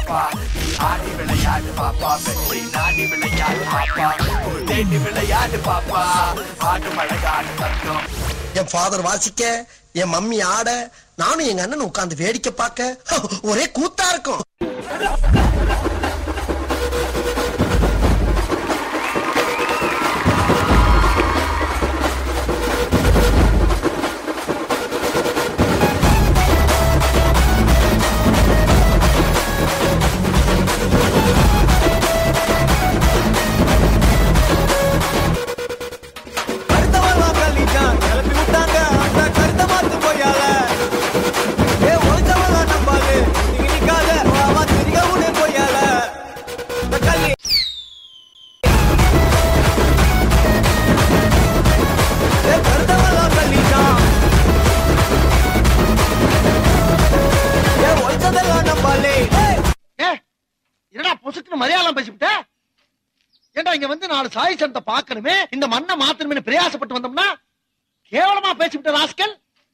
பாப்பா நீ ஆடி விளையாடு பாப்பா வெற்றி நாடி விளையாடு பாப்பா ஒரு தேடி விளையாடு பாப்பா ஆடு மழகாடு தங்கம் என் ஃபாதர் வாசிக்க என் மம்மி ஆட நானும் எங்க அண்ணன் உட்கார்ந்து வேடிக்கை பார்க்க ஒரே கூத்தா இருக்கும் கருத்தவெல்லாம் கல்லிட்டான் கிளப்பி விட்டாங்க அந்த கருத்த மாத்து போயால ஏ ஒழிச்சவெல்லாம் நம்பாது நீங்க நிக்காத அவ திரிக உடனே போயால இந்த கல்லி ஏ கருத்தவெல்லாம் கல்லிட்டான் ஏ ஒழிச்சதெல்லாம் நம்பாலே என்னடா பொசுக்குன்னு மலையாளம் பேசிவிட்ட ஏண்டா இங்க வந்து நாலு சாய் சனத்தை பார்க்கணுமே இந்த மண்ணை மாத்தணுமே பிரயாசப்பட்டு வந்தோம்னா கேவலமா பேசிவிட்ட ராஸ்கல்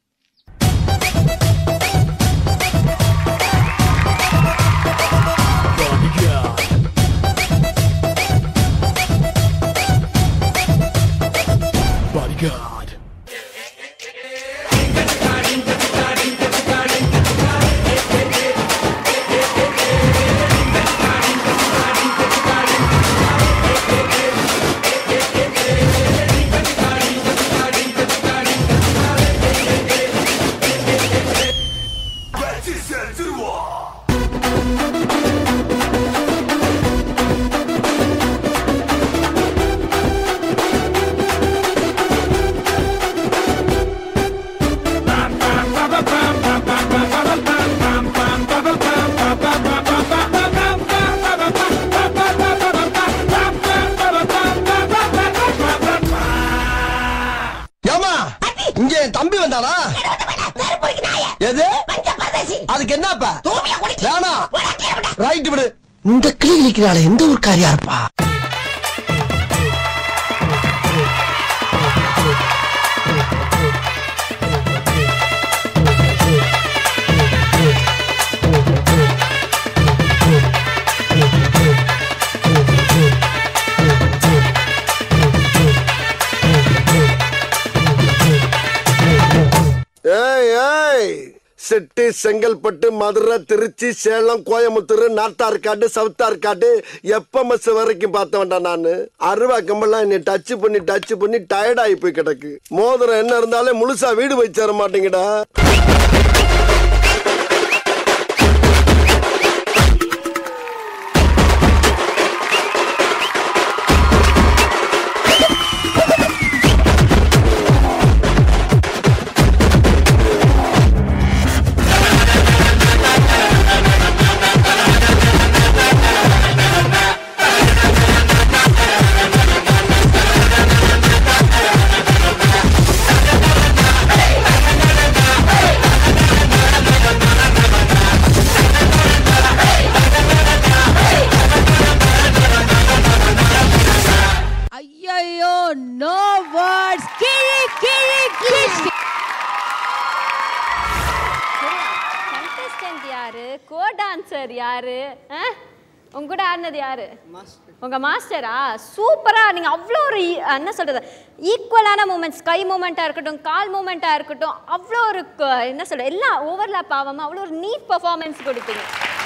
ஏமா இங்க என் தம்பி வந்தானா எது அதுக்கு என்னப்பா வேணாம் ரைட் விடு இந்த கிளி கிளிக்கிறாள் எந்த ஒரு காரியா இருப்பா ஏய் ஏய் சிட்டி செங்கல்பட்டு மதுரை திருச்சி சேலம் கோயம்புத்தூர் நார்த்தார்காடு சவுத்தார்காடு எப்பமஸ் வரைக்கும் பார்த்த வேண்டாம் நான் அருவா கம்பெல்லாம் என்னை டச் பண்ணி டச் பண்ணி டயர்ட் ஆகி போய் கிடக்கு மோதிரம் என்ன இருந்தாலே முழுசா வீடு போய் சேர மாட்டேங்கடா ஐயோ நோ வேர்ட்ஸ் கிழி கிழி கிழி கண்டஸ்டன்ட் யாரு கோ டான்சர் யாரு ஆ? உங்க கூட ஆடினது யாரு உங்க மாஸ்டரா சூப்பரா நீங்க அவ்வளோ ஒரு ஈ- என்ன சொல்றது ஈக்குவலான மூமெண்ட்ஸ் கை மூமெண்ட்டா இருக்கட்டும் கால் மூமெண்ட்டா இருக்கட்டும் அவ்வளோ ஒரு க- என்ன சொல்றது எல்லாம் ஓவர்லாப் ஆகாம அவ்வளோ ஒரு நீட் பர்ஃபார்மன்ஸ் கொடுத்தீங்க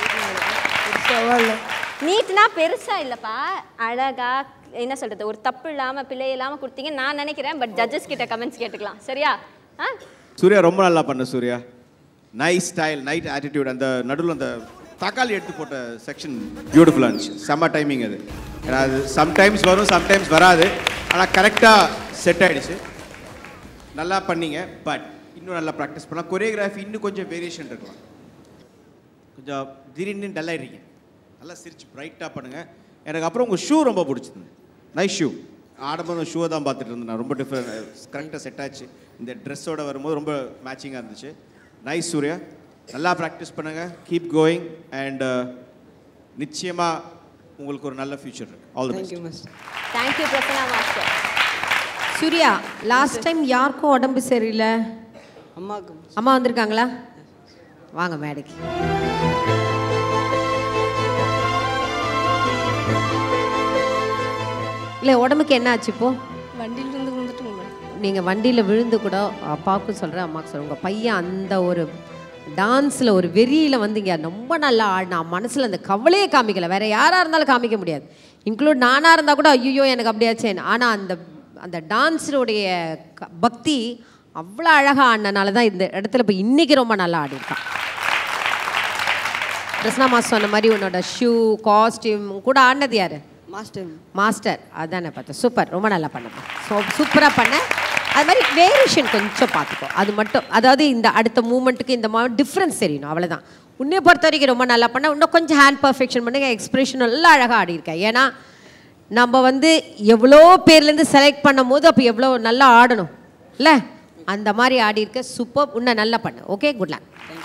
நீட்னா பெருசா இல்லப்பா அழகா என்ன சொல்றது ஒரு தப்பு இல்லாம பிழை இல்லாம கொடுத்தீங்க நான் நினைக்கிறேன் பட் ஜட்ஜஸ் கிட்ட கமெண்ட்ஸ் கேட்டுக்கலாம் சரியா ஆ சூர்யா ரொம்ப நல்லா பண்ண Surya nice style night attitude அந்த நடுவில் அந்த தக்காளி எடுத்து போட்ட செக்ஷன் பியூட்டிஃபுல்லாக இருந்துச்சு செம்ம டைமிங் அது ஏன்னா அது சம்டைம்ஸ் வரும் சம்டைம்ஸ் வராது ஆனால் கரெக்டாக செட் ஆயிடுச்சு நல்லா பண்ணீங்க பட் இன்னும் நல்லா ப்ராக்டிஸ் பண்ணலாம் கொரியோகிராஃபி இன்னும் கொஞ்சம் வேரியேஷன் இருக்கலாம் கொஞ்சம் திடீர்னு டல் ஆயிடுறீங்க நல்லா சிரிச்சு பிரைட்டாக பண்ணுங்கள் எனக்கு அப்புறம் உங்கள் ஷூ ரொம்ப பிடிச்சிருந்து நைஸ் ஷூ ஆடும்போது ஷூவை தான் பார்த்துட்டு இருந்தேன் நான் ரொம்ப டிஃப்ரெண்ட் கரெக்டாக செட் ஆச்சு இந்த ட்ரெஸ்ஸோட வரும்போது ரொம்ப மேட்சிங்காக இருந்துச்சு நைஸ் சூர்யா நல்லா ப்ராக்டிஸ் பண்ணுங்கள் கீப் கோயிங் அண்ட் நிச்சயமாக உங்களுக்கு ஒரு நல்ல ஃபியூச்சர் இருக்கு all the best thank you Prasanna master Surya last time யாருக்கும் உடம்பு சரியில்லை அம்மாவுக்கு அம்மா வந்திருக்காங்களா வாங்க மேடைக்கு இல்லை உடம்புக்கு என்ன ஆச்சு இப்போ வண்டியில இருந்து வந்துட்டுங்க மேடம் நீங்கள் வண்டியில் விழுந்து கூட அப்பாவுக்கும் சொல்கிறேன் அம்மாவுக்கு சொல்கிறேன் உங்கள் பையன் அந்த ஒரு டான்ஸில் ஒரு வெறியில் வந்தீங்க ரொம்ப நல்லா ஆடினா மனசில் அந்த கவலையே காமிக்கல வேற யாராக இருந்தாலும் காமிக்க முடியாது இன்க்ளூட் நானாக இருந்தால் கூட ஐயோ எனக்கு அப்படியாச்சேன்னு ஆனால் அந்த அந்த டான்ஸருடைய க- பக்தி அவ்வளோ அழகாக ஆடினனால தான் இந்த இடத்துல இப்போ இன்றைக்கி ரொம்ப நல்லா ஆடிருக்கான் கிருஷ்ணாமா சொன்ன மாதிரி உன்னோட ஷூ காஸ்டியூம் கூட ஆடினது யாரு மாஸ்டர் மாஸ்டர் அதானே பார்த்தேன் சூப்பர் ரொம்ப நல்லா பண்ணப்பா ஸோ சூப்பராக பண்ண அது மாதிரி வேரியேஷன் கொஞ்சம் பார்த்துக்கோ அது மட்டும் அதாவது இந்த அடுத்த மூமெண்ட்டுக்கு இந்த மாதிரி டிஃப்ரென்ஸ் தெரியணும் அவ்வளோதான் உன்னை பொறுத்த வரைக்கும் ரொம்ப நல்லா பண்ண இன்னும் கொஞ்சம் ஹேண்ட் பர்ஃபெக்ஷன் பண்ணுங்க எக்ஸ்பிரஷன் எல்லாம் அழகாக ஆடியிருக்கேன் ஏன்னா நம்ம வந்து எவ்வளோ பேர்லேருந்து செலக்ட் பண்ணும் போது அப்போ எவ்வளோ நல்லா ஆடணும் இல்லை அந்த மாதிரி ஆடியிருக்க சூப்பர் இன்னும் நல்லா பண்ணு ஓகே குட் luck